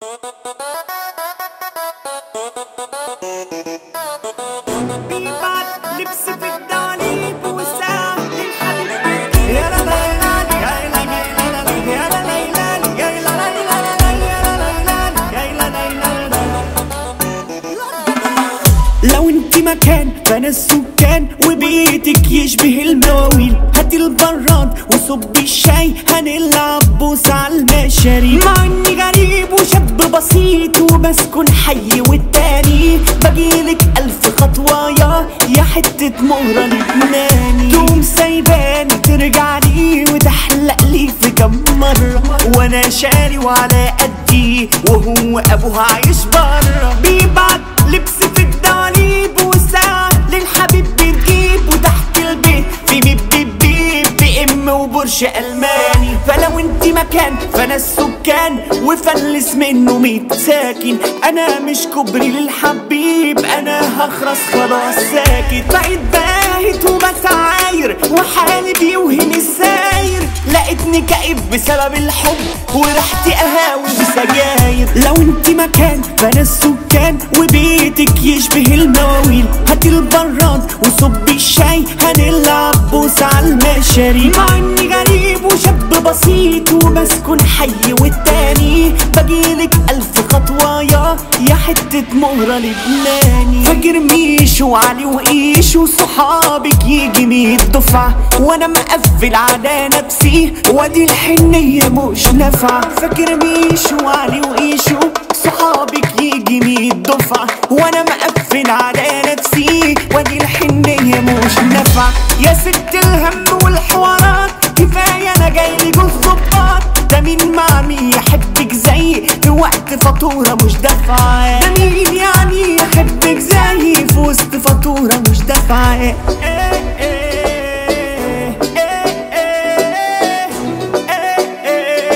بيبعت لبس في الدواليب وساعة للحبيب يا لا لا لا يا لا لا لا يا لا لا لا يا لا لا لا يا لا لا لا لو انت مكان فانا السكان وبيتك يشبه المواويل هاتي البراد وصبي الشاي هنلعب بوس على المشاريب مع اني غريب وشاب بسيط وبسكن حي والتاني بجيلك الف خطوة يا يا حتة مهرة لبناني تقوم سايباني ترجع لي وتحلق لي في كم مرة وانا شاري وعلى قدي وهو ابوها عايش برا بيبعت لبس في الدواليب وساعة للحبيب بتجيب وتحت البيت في بيب بيب بيب بي ام وبرش الماني فلو انت مكان فانا السكان وفلس منه ميت ساكن انا مش كوبري للحبيب انا هخرس خلاص ساكت بقيت باهت وبسعاير وحالي بيوهن الساير لقيتني كئيب بسبب الحب وريحتي قهاوي بسجاير لو انت مكان فانا السكان وبيتك يشبه المواويل هاتي البراد وصبي الشاي هنلعب بوس على المشاريب مع اني غريب وشاب بسيط وبسكن حي والتاني بجيلك الف خطوة يا يا حتة مهرة لبناني فاكر ميشو وعلي وقيش وصحابك يجي ميت دفعة وانا مقفل على نفسي وادي الحنية مش نافعة فاكر ميشو وعلي وقيشو صحابك يجي ميت دفعة وانا مقفل على نفسي وادي الحنية مش نافعة يا ست الهم والحوارات كفاية انا جاي لي جوز ظباط ده مين مع مين يحبك زي في وقت فاتورة مش دافعة ده مين يعني يحبك زي في وسط فاتورة مش دافعة إيه إيه إيه إيه إيه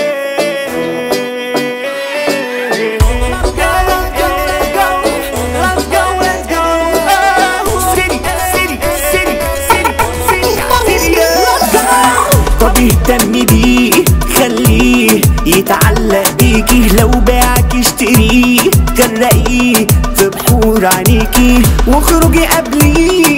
إيه Let's go, let's go. City, city, city, city, city, city, let's go. طب اهتمي بيه خليه يتعلق بيكي لو باعك اشتريه غرقيه في بحور عينيكي واخرجي قبليه